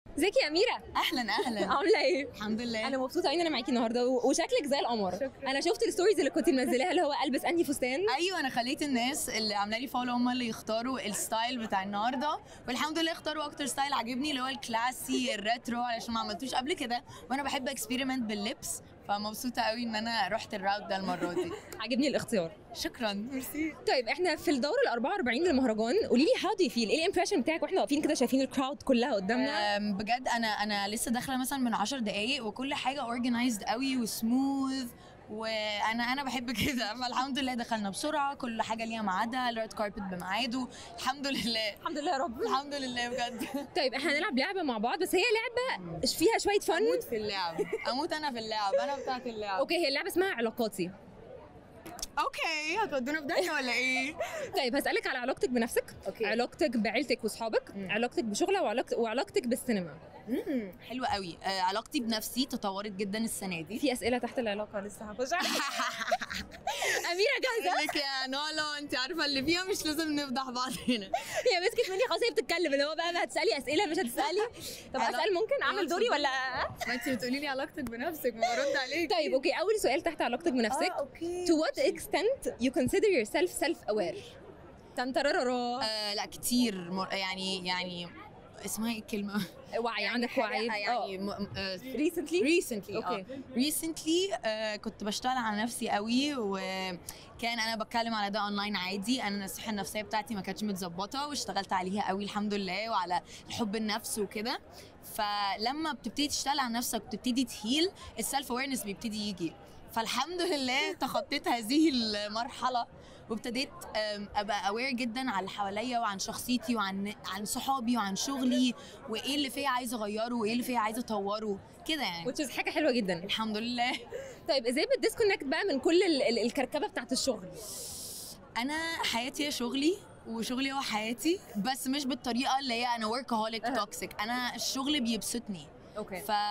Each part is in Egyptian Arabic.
ازيك يا اميره اهلا اهلا عامله ايه الحمد لله انا مبسوطه قوي ان انا معاكي النهارده و- وشكلك زي القمر انا شفت الستوريز اللي كنت منزلاها اللي هو البس انهي فستان ايوه انا خليت الناس اللي عامله لي فولو هم اللي يختاروا الستايل بتاع النهارده والحمد لله اختاروا اكتر ستايل عاجبني اللي هو الكلاسي الريترو علشان ما عملتوش قبل كده وانا بحب اكسبيرمنت باللبس فمبسوطه قوي ان انا رحت الراوت ده المره دي عاجبني الاختيار شكرا ميرسي طيب احنا في الدوره ال 44 للمهرجان قولي لي هاو دو فيل ايه الامبريشن بتاعك واحنا واقفين كده شايفين الكراود كلها قدامنا أم، بجد انا انا لسه داخله مثلا من 10 دقايق وكل حاجه اورجنايزد قوي وسموث وانا انا بحب كده فالحمد لله دخلنا بسرعه كل حاجه ليها ميعادها الريد كاربت بميعاده الحمد لله الحمد لله يا رب الحمد لله بجد طيب احنا هنلعب لعبه مع بعض بس هي لعبه فيها شويه فن اموت في اللعب اموت انا في اللعب انا بتاعت اللعب اوكي هي اللعبه اسمها علاقاتي اوكي هتودونا في داهيه ولا ايه طيب هسألك على علاقتك بنفسك أوكي. علاقتك بعيلتك واصحابك علاقتك بشغلك وعلاقتك وعلاقتك بالسينما حلوه قوي آه علاقتي بنفسي تطورت جدا السنه دي في اسئله تحت العلاقه لسه هخش اميره جاهزه لك يا نولا انت عارفه اللي فيها مش لازم نفضح بعض هنا هي مسكت مني خلاص هي بتتكلم اللي هو بقى هتسالي اسئله مش هتسالي طب علاقة- اسال ممكن اعمل دوري ولا ما انت بتقولي لي علاقتك بنفسك ما برد عليك طيب اوكي اول سؤال تحت علاقتك بنفسك اوكي to what extent you consider yourself self aware تنترررا آه لا كتير مر... يعني يعني اسمها ايه الكلمه وعي عندك وعي يعني م... آه ريسنتلي ريسنتلي أوكي. اه ريسنتلي كنت بشتغل على نفسي قوي وكان انا بتكلم على ده اونلاين عادي انا الصحه النفسيه بتاعتي ما كانتش متظبطه واشتغلت عليها قوي الحمد لله وعلى حب النفس وكده فلما بتبتدي تشتغل على نفسك وتبتدي تهيل السيلف اويرنس بيبتدي يجي فالحمد لله تخطيت هذه المرحله وابتديت أم، ابقى اوير جدا على اللي حواليا وعن شخصيتي وعن عن صحابي وعن شغلي وايه اللي فيا عايزه اغيره وايه اللي فيا عايزه اطوره كده يعني which is حاجه حلوه جدا الحمد لله طيب ازاي بتديسكونكت بقى من كل ال- ال- الكركبه بتاعت الشغل انا حياتي هي شغلي وشغلي هو حياتي بس مش بالطريقه اللي هي انا وركهوليك أها. توكسيك انا الشغل بيبسطني اوكي ف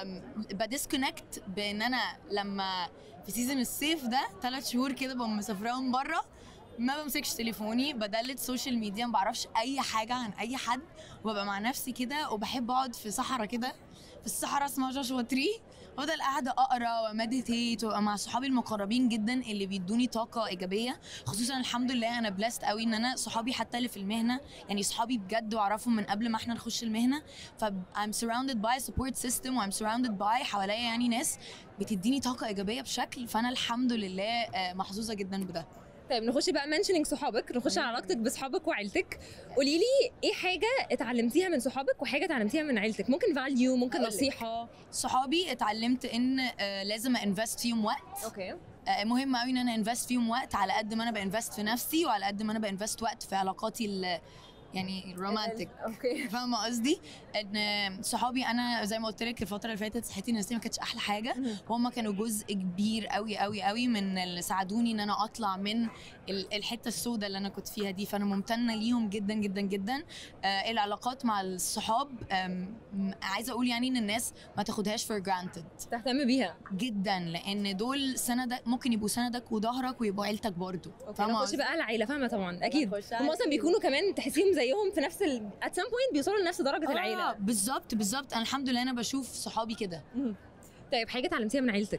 بديسكونكت بان انا لما في سيزون الصيف ده ثلاث شهور كده ببقى مسافراهم بره ما بمسكش تليفوني بدلت سوشيال ميديا ما بعرفش اي حاجه عن اي حد وببقى مع نفسي كده وبحب اقعد في صحراء كده في الصحراء اسمها جوشوا تري وافضل قاعده اقرا ومديتيت وابقى مع صحابي المقربين جدا اللي بيدوني طاقه ايجابيه خصوصا الحمد لله انا بلست قوي ان انا صحابي حتى اللي في المهنه يعني صحابي بجد واعرفهم من قبل ما احنا نخش المهنه ف I'm surrounded by a support system و I'm surrounded by حواليا يعني ناس بتديني طاقه ايجابيه بشكل فانا الحمد لله آه، محظوظه جدا بده طيب نخش بقى منشنينج صحابك نخش على علاقتك بصحابك وعيلتك قولي لي ايه حاجه اتعلمتيها من صحابك وحاجه اتعلمتيها من عيلتك ممكن فاليو ممكن هقولك. نصيحه صحابي اتعلمت ان آه، لازم انفست فيهم وقت اوكي آه، مهم قوي ان انا انفست فيهم وقت على قد ما انا بانفست في نفسي وعلى قد ما انا بانفست وقت في علاقاتي ال- يعني الرومانتك اوكي فاهمه قصدي ان صحابي انا زي ما قلت لك الفتره اللي فاتت صحتي النفسيه ما كانتش احلى حاجه وهم كانوا جزء كبير قوي قوي قوي من اللي ساعدوني ان انا اطلع من ال- الحته السوداء اللي انا كنت فيها دي فانا ممتنه ليهم جدا جدا جدا آه العلاقات مع الصحاب آم، م- عايزه اقول يعني ان الناس ما تاخدهاش فور جرانتد تهتم بيها جدا لان دول سندك ممكن يبقوا سندك وظهرك ويبقوا عيلتك برضو اوكي نخش قصدي؟ بقى على العيله فاهمه طبعا اكيد نخش على هم اصلا العيلة. بيكونوا كمان تحسيهم زيهم في نفس ال... at some point بيوصلوا لنفس درجه آه العيله بالظبط بالظبط انا الحمد لله انا بشوف صحابي كده مم. طيب حاجه اتعلمتيها من عيلتك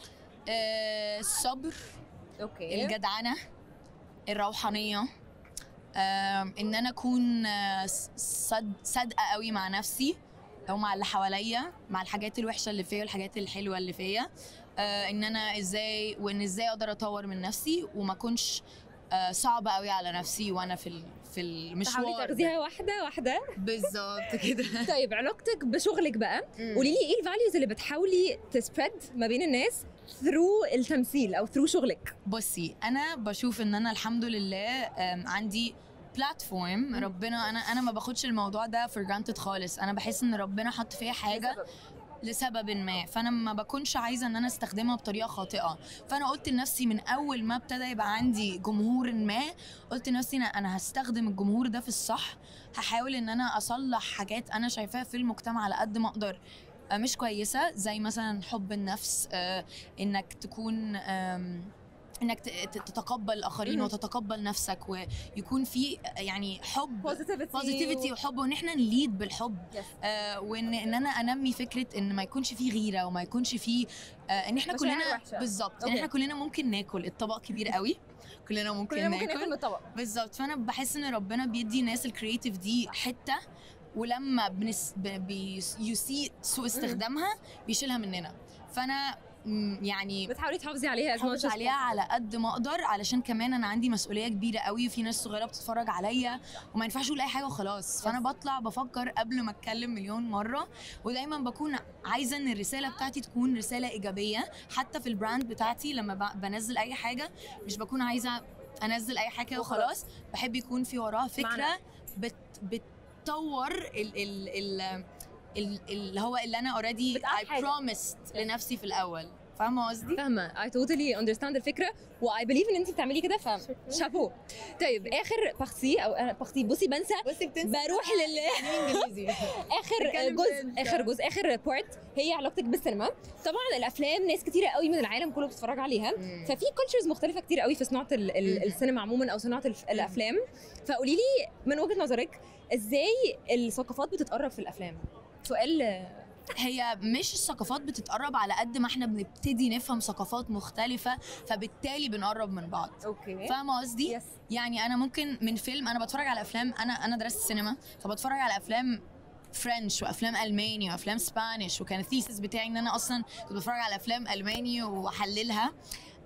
آه الصبر اوكي الجدعنه الروحانيه آم، ان انا اكون آه، صد- صادقه قوي مع نفسي او مع اللي حواليا مع الحاجات الوحشه اللي فيا والحاجات الحلوه اللي فيا آه، ان انا ازاي وان ازاي اقدر اطور من نفسي وما اكونش آه، صعبه قوي على نفسي وانا في ال- في تحاولي المشوار ده. تاخديها واحده واحده بالظبط كده طيب علاقتك بشغلك بقى قولي لي ايه الفاليوز اللي بتحاولي تسبريد ما بين الناس ثرو التمثيل او ثرو شغلك بصي انا بشوف ان انا الحمد لله أم، عندي بلاتفورم ربنا انا انا ما باخدش الموضوع ده فور جرانتد خالص انا بحس ان ربنا حط فيا حاجه لسبب ما فانا ما بكونش عايزه ان انا استخدمها بطريقه خاطئه فانا قلت لنفسي من اول ما ابتدى يبقى عندي جمهور ما قلت لنفسي انا انا هستخدم الجمهور ده في الصح هحاول ان انا اصلح حاجات انا شايفاها في المجتمع على قد ما اقدر آه، مش كويسه زي مثلا حب النفس آه، انك تكون آم، انك ت- ت- تتقبل الاخرين مهم. وتتقبل نفسك ويكون في يعني حب بوزيتيفيتي بوزيتيفيتي وحب وان احنا نليد بالحب Yes. آه وان ان انا انمي فكره ان ما يكونش فيه غيره وما يكونش فيه آه ان احنا مشاعر كلنا وحشة. بالظبط ان أوكي. احنا كلنا ممكن ناكل الطبق كبير قوي كلنا ممكن, كلنا ممكن ناكل ناكل من الطبق بالظبط فانا بحس ان ربنا بيدي الناس الكرييتيف دي حته ولما بنس ب- بي يسيء سوء استخدامها بيشيلها مننا فانا م، يعني بتحاولي تحافظي عليها as much بحافظ as عليها possible. على قد ما اقدر علشان كمان انا عندي مسؤوليه كبيره قوي وفي ناس صغيره بتتفرج عليا وما ينفعش اقول اي حاجه وخلاص فانا بطلع بفكر قبل ما اتكلم مليون مره ودايما بكون عايزه ان الرساله بتاعتي تكون رساله ايجابيه حتى في البراند بتاعتي لما ب- بنزل اي حاجه مش بكون عايزه انزل اي حاجه وخلاص بحب يكون في وراها فكره معنى. بت بتطور ال ال ال ال- اللي هو اللي انا اوريدي بتقعد I حاجة. promised لنفسي في الاول فاهمه قصدي؟ فاهمه I totally understand الفكره و I believe ان انت بتعملي كده ف شابو طيب اخر بارتي او أنا بارتي بصي بنسى بصي بتنسى بروح لل انجليزي اخر نتكلم جزء فرنش. اخر جزء اخر بارت هي علاقتك بالسينما طبعا الافلام ناس كتيره قوي من العالم كله بتتفرج عليها ففي كولتشرز مختلفه كتير قوي في صناعه ال ال مم. السينما عموما او صناعه الف- الافلام فقولي لي من وجهه نظرك ازاي الثقافات بتتقرب في الافلام سؤال هي مش الثقافات بتتقرب على قد ما احنا بنبتدي نفهم ثقافات مختلفة فبالتالي بنقرب من بعض اوكي فاهمة قصدي؟ يس يعني انا ممكن من فيلم انا بتفرج على افلام انا انا درست سينما فبتفرج على افلام فرنش وافلام الماني وافلام سبانيش وكان الثيسس بتاعي ان انا اصلا كنت بتفرج على افلام الماني واحللها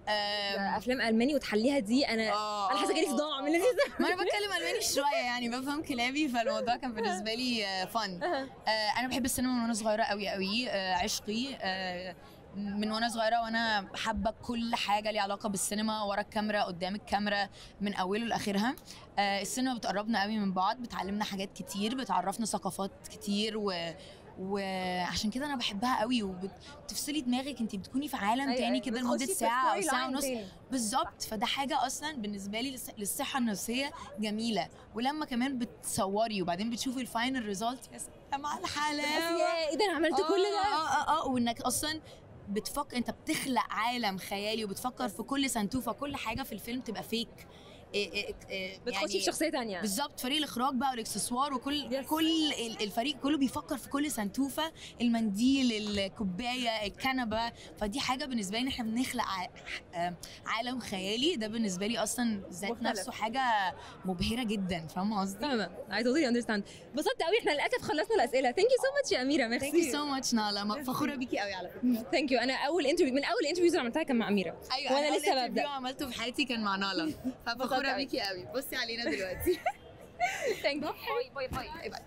أم، افلام الماني وتحليها دي انا آه، انا حاسه جالي آه، صداع آه، من اللي آه. ما انا بتكلم الماني شويه يعني بفهم كلابي فالموضوع كان بالنسبه لي فن آه، انا بحب السينما من وانا صغيره قوي قوي آه، عشقي آه، من وانا صغيره وانا حابه كل حاجه ليها علاقه بالسينما ورا الكاميرا قدام الكاميرا من اوله لاخرها آه، السينما بتقربنا قوي من بعض بتعلمنا حاجات كتير بتعرفنا ثقافات كتير و وعشان كده انا بحبها قوي وبتفصلي دماغك انت بتكوني في عالم تاني كده لمده ساعه او ساعه ونص بالظبط فده حاجه اصلا بالنسبه لي للص- للصحه النفسيه جميله ولما كمان بتصوري وبعدين بتشوفي الفاينل ريزلت يا سلام على الحلاوه يا ايه ده انا عملت كل ده اه اه اه وانك اصلا بتفكر انت بتخلق عالم خيالي وبتفكر في كل سنتوفه كل حاجه في الفيلم تبقى فيك إيه إيه إيه بتخشي في شخصيه تانية بالظبط فريق الاخراج بقى والاكسسوار وكل Yes. كل ال- الفريق كله بيفكر في كل سنتوفه المنديل الكوبايه الكنبه فدي حاجه بالنسبه لي ان احنا بنخلق ع- آه، عالم خيالي ده بالنسبه لي اصلا ذات مختلف. نفسه حاجه مبهره جدا فاهمه قصدي؟ فاهمه I totally understand انبسطت قوي احنا للاسف خلصنا الاسئله ثانك يو سو ماتش يا اميره ثانك يو ميرسي سو ماتش نالا م- فخوره بيكي قوي على فكره ثانك يو انا اول انترفيو من اول انترفيوز اللي عملتها كان مع اميره ايوه وأنا أنا لسه أول ببدأ. interview عملته في حياتي كان مع نالا انبسطت ففخوره أوي. بيكي قوي بصي علينا دلوقتي ثانك يو باي باي